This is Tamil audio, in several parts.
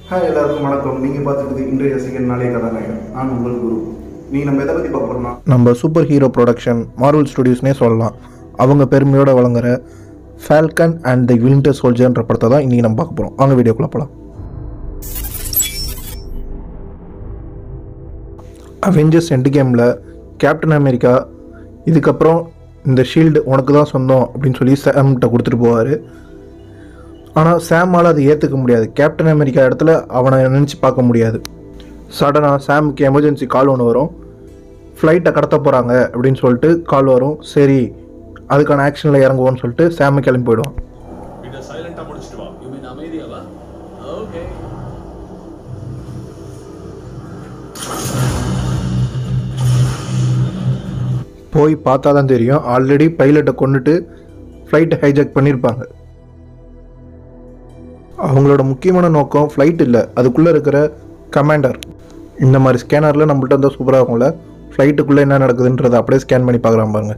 ஹாய் எல்லாருக்கும் வணக்கம் நீங்கள் பார்த்துட்டு இன்றைய செகண்ட் நாளைய கதாநாயகன் நான் உங்கள் குரு நீ நம்ம எதை பற்றி பார்க்க போறோம்னா நம்ம சூப்பர் ஹீரோ ப்ரொடக்ஷன் மார்வல் ஸ்டுடியோஸ்னே சொல்லலாம் அவங்க பெருமையோட வழங்குற ஃபால்கன் அண்ட் தி வில்டர் சோல்ஜர்ன்ற படத்தை தான் இன்றைக்கி நம்ம பார்க்க போகிறோம் வாங்க வீடியோக்குள்ள போகலாம் அவெஞ்சர்ஸ் எண்டு கேமில் கேப்டன் அமெரிக்கா இதுக்கப்புறம் இந்த ஷீல்டு உனக்கு தான் சொந்தம் அப்படின்னு சொல்லி சாம்கிட்ட கொடுத்துட்டு போவார் ஆனால் சாமால் அதை ஏற்றுக்க முடியாது கேப்டன் அமெரிக்கா இடத்துல அவனை நினச்சி பார்க்க முடியாது சடனாக சாமுக்கு எமர்ஜென்சி கால் ஒன்று வரும் ஃப்ளைட்டை கடத்த போகிறாங்க அப்படின்னு சொல்லிட்டு கால் வரும் சரி அதுக்கான ஆக்ஷனில் இறங்குவோம்னு சொல்லிட்டு சாமு கிளம்பி போயிடுவான் இதை சைலண்டா முடிச்சிட்டு வா யூ மீன் அமைதியாவா ஓகே போய் பார்த்தா தான் தெரியும் ஆல்ரெடி பைலட்டை கொண்டுட்டு ஃப்ளைட்டை ஹைஜாக் பண்ணியிருப்பாங்க அவங்களோட முக்கியமான நோக்கம் ஃப்ளைட் இல்லை அதுக்குள்ளே இருக்கிற கமாண்டர் இந்த மாதிரி ஸ்கேனரில் நம்மள்ட்ட இருந்தால் சூப்பராக இருக்கும்ல ஃப்ளைட்டுக்குள்ளே என்ன நடக்குதுன்றதை அப்படியே ஸ்கேன் பண்ணி பார்க்குறான் பாருங்க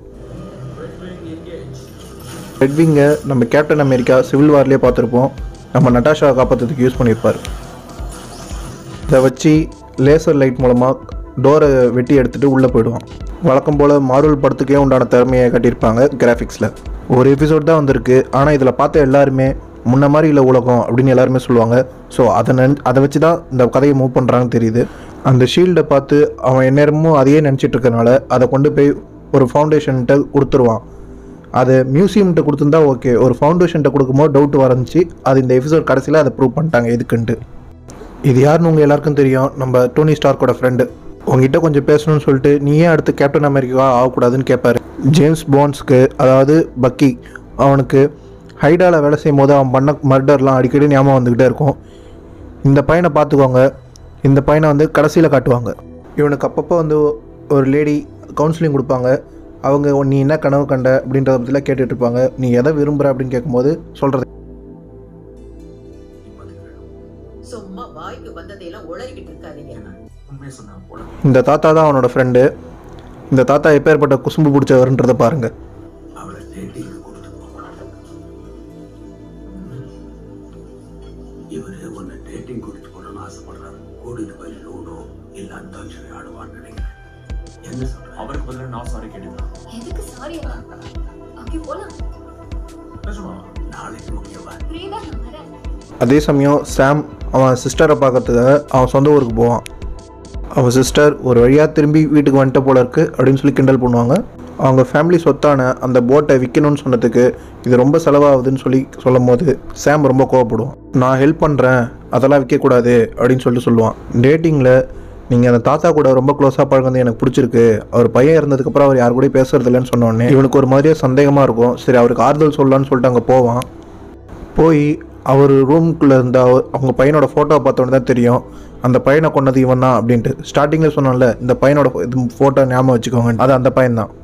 ரெட்விங்கை நம்ம கேப்டன் அமெரிக்கா சிவில் வார்லேயே பார்த்துருப்போம் நம்ம நட்டாஷாவை காப்பாற்றுறதுக்கு யூஸ் பண்ணியிருப்பார் இதை வச்சு லேசர் லைட் மூலமாக டோரை வெட்டி எடுத்துகிட்டு உள்ளே போயிடுவான் வழக்கம் போல் மார்வல் படத்துக்கே உண்டான திறமையை காட்டியிருப்பாங்க கிராஃபிக்ஸில் ஒரு எபிசோட் தான் வந்திருக்கு ஆனால் இதில் பார்த்த எல்லாருமே முன்ன மாதிரி இல்லை உலகம் அப்படின்னு எல்லாருமே சொல்லுவாங்க ஸோ அதை நினை அதை வச்சு தான் இந்த கதையை மூவ் பண்ணுறாங்கன்னு தெரியுது அந்த ஷீல்டை பார்த்து அவன் எந்நேரமும் அதையே நினச்சிட்டு இருக்கனால அதை கொண்டு போய் ஒரு ஃபவுண்டேஷன்கிட்ட கொடுத்துருவான் அது மியூசியம்கிட்ட கொடுத்துருந்தா ஓகே ஒரு ஃபவுண்டேஷன்கிட்ட கொடுக்கும்போது டவுட் வரந்துச்சு அது இந்த எபிசோட் கடைசியில் அதை ப்ரூவ் பண்ணிட்டாங்க எதுக்குன்ட்டு இது யாருன்னு உங்கள் எல்லாருக்கும் தெரியும் நம்ம டோனி ஸ்டார்க்கோட ஃப்ரெண்டு உங்ககிட்ட கொஞ்சம் பேசணும்னு சொல்லிட்டு நீ ஏன் அடுத்து கேப்டன் அமெரிக்கா ஆகக்கூடாதுன்னு கேட்பாரு ஜேம்ஸ் பாண்ட்ஸ்க்கு அதாவது பக்கி அவனுக்கு ஹைடாவில் வேலை செய்யும் போது அவன் பண்ண மர்டர்லாம் அடிக்கடி ஞாபகம் வந்துக்கிட்டே இருக்கும் இந்த பையனை பார்த்துக்கோங்க இந்த பையனை வந்து கடைசியில் காட்டுவாங்க இவனுக்கு அப்பப்போ வந்து ஒரு லேடி கவுன்சிலிங் கொடுப்பாங்க அவங்க நீ என்ன கனவு கண்ட அப்படின்றத பற்றிலாம் கேட்டுட்டு இருப்பாங்க நீ எதை விரும்புகிற அப்படின்னு கேட்கும்போது சொல்கிறது சும்மா வாய்க்கு வந்ததையெல்லாம் உளறிக்கிட்டு இருக்காதீங்க உண்மையை சொன்னா போல இந்த தாத்தா தான் அவனோட ஃப்ரெண்டு இந்த தாத்தா எப்பேற்பட்ட குசும்பு பிடிச்சவருன்றதை பாருங்க அவளை டேட்டிங் கொடுத்து போகணும் இவரு உன்னை டேட்டிங் கொடுத்து போகணும்னு ஆசைப்படுறாரு கூட்டிட்டு போய் லூடோ இல்ல அந்தாட்சரி ஆடுவான்னு நினைக்கிறேன் என்ன சொல்ற அவருக்கு பதிலா நான் சாரி கேட்டுதான் எதுக்கு சாரி எல்லாம் ஓகே போலாம் நிஜமா நாளைக்கு முக்கியவா ஃப்ரீதா நான் வரேன் அதே சமயம் சாம் அவன் சிஸ்டரை பார்க்கறதுக்காக அவன் சொந்த ஊருக்கு போவான் அவன் சிஸ்டர் ஒரு வழியாக திரும்பி வீட்டுக்கு வந்துட்ட போல இருக்கு அப்படின்னு சொல்லி கிண்டல் பண்ணுவாங்க அவங்க ஃபேமிலி சொத்தான அந்த போட்டை விற்கணும்னு சொன்னதுக்கு இது ரொம்ப செலவாகுதுன்னு சொல்லி சொல்லும் போது சாம் ரொம்ப கோவப்படுவான் நான் ஹெல்ப் பண்ணுறேன் அதெல்லாம் விற்கக்கூடாது அப்படின்னு சொல்லிட்டு சொல்லுவான் டேட்டிங்கில் நீங்கள் அந்த தாத்தா கூட ரொம்ப க்ளோஸாக பழகுறது எனக்கு பிடிச்சிருக்கு அவர் பையன் இறந்ததுக்கப்புறம் அவர் யார் கூட பேசுறது இல்லைன்னு சொன்னோடனே இவனுக்கு ஒரு மாதிரியே சந்தேகமாக இருக்கும் சரி அவருக்கு ஆறுதல் சொல்லலான்னு சொல்லிட்டு அங்கே போவான் போய் அவர் ரூம்குள்ளே இருந்த அவ- அவங்க பையனோட ஃபோட்டோவை பார்த்தோன்னே தான் தெரியும் அந்த பையனை கொண்டது இவன் தான் அப்படின்ட்டு ஸ்டார்டிங்கில் சொன்னோம்ல இந்த பையனோட pho- இது ஃபோட்டோ ஞாபகம் வச்சுக்கோங்க அது அந்த பையன் தான்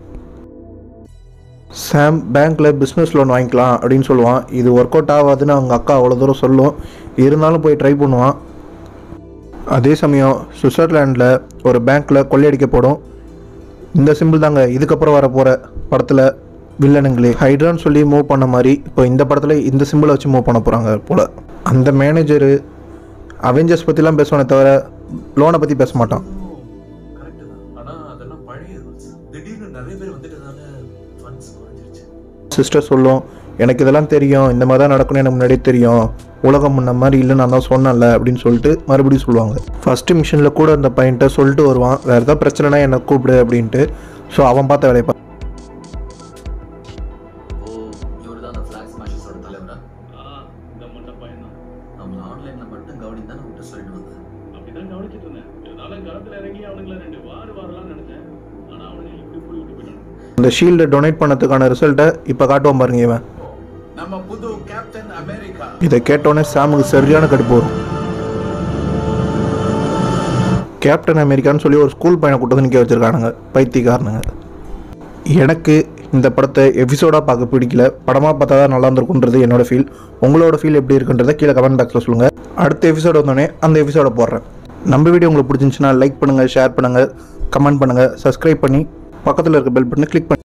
சாம் பேங்க்கில் பிஸ்னஸ் லோன் வாங்கிக்கலாம் அப்படின்னு சொல்லுவான் இது ஒர்க் அவுட் ஆகாதுன்னு அவங்க அக்கா அவ்வளோ தூரம் சொல்லும் இருந்தாலும் போய் ட்ரை பண்ணுவான் அதே சமயம் சுவிட்சர்லாண்டில் ஒரு பேங்க்கில் கொள்ளையடிக்கப்படும் இந்த சிம்பிள் தாங்க இதுக்கப்புறம் வர போகிற படத்தில் வில்லனுங்களே ஹைட்ரான்னு சொல்லி மூவ் பண்ண மாதிரி இப்போ இந்த படத்தில் இந்த சிம்பிளை வச்சு மூவ் பண்ண போகிறாங்க போல் அந்த மேனேஜரு அவெஞ்சர்ஸ் பற்றிலாம் பேசுவானே தவிர லோனை பற்றி பேச மாட்டான் கரெக்ட் தான் ஆனா அதெல்லாம் பழைய ரூல்ஸ் திடீர்னு நிறைய பேர் வந்துட்டதால ஃபண்ட்ஸ் குறைஞ்சிருச்சு சிஸ்டர் சொல்லும் எனக்கு இதெல்லாம் தெரியும் இந்த மாதிரி தான் நடக்கணும்னு எனக்கு முன்னாடியே தெரியும் உலகம் முன்ன மாதிரி இல்லை நான் தான் சொன்னேன்ல அப்படின்னு சொல்லிட்டு மறுபடியும் சொல்லுவாங்க ஃபஸ்ட்டு மிஷனில் கூட இருந்த பையன்ட்ட சொல்லிட்டு வருவான் வேறு ஏதாவது பிரச்சனைனா என்னை கூப்பிடு அப்படின்ட்டு ஸோ அவன் பார்த்த வேலையை பார்ப்பான். ஓ இவர் தான் அந்த ஃபிளாக் ஸ்மாஷர்ஸோட தலைவரா இந்த மட்டும் பையன் தான் நம்ம ஆன்லைன்ல மட்டும் கவனி தானே விட்டு சொல்லிட்டு வந்தேன் அப்படிதான் கவனிச்சிட்டு இருந்தேன் இருந்தாலும் களத்துல இறங்கி அவனுங்களை ரெண்டு வாரு வாரலாம் நினைச்சேன் ஆனா அவனுங்க இப்படி போய் விட்டு போயிட்டானுங்க இந்த ஷீல்டை டொனேட் பண்ணதுக்கான ரிசல்ட்டை இப்போ காட்டுவான் பாருங்க இவன் நம்ம புது கேப்டன் அமெரிக்கா இதை கேட்டோன்னே சாமுக்கு சரியான கடுப்பு வரும் கேப்டன் அமெரிக்கான்னு சொல்லி ஒரு ஸ்கூல் பையனை கூட்டு வந்து நிற்க வச்சிருக்கானுங்க பைத்தியக்காரனுங்க எனக்கு இந்த படத்தை எபிசோடாக பார்க்க பிடிக்கல படமாக பார்த்தா தான் நல்லா இருந்திருக்குன்றது என்னோட ஃபீல் உங்களோட ஃபீல் எப்படி இருக்குன்றதை கீழே கமெண்ட் பாக்ஸில் சொல்லுங்கள் அடுத்த எபிசோடு வந்தோடனே அந்த எபிசோட போடுறேன் நம்ம வீடியோ உங்களுக்கு பிடிச்சிருந்துச்சுன்னா லைக் பண்ணுங்கள் ஷேர் பண்ணுங்கள் கமெண்ட் பண்ணுங்கள் சப்ஸ்கிரைப் பண்ணி பக்கத்தில் இருக்க பெல் பட்டனை கிளிக் பண்ணி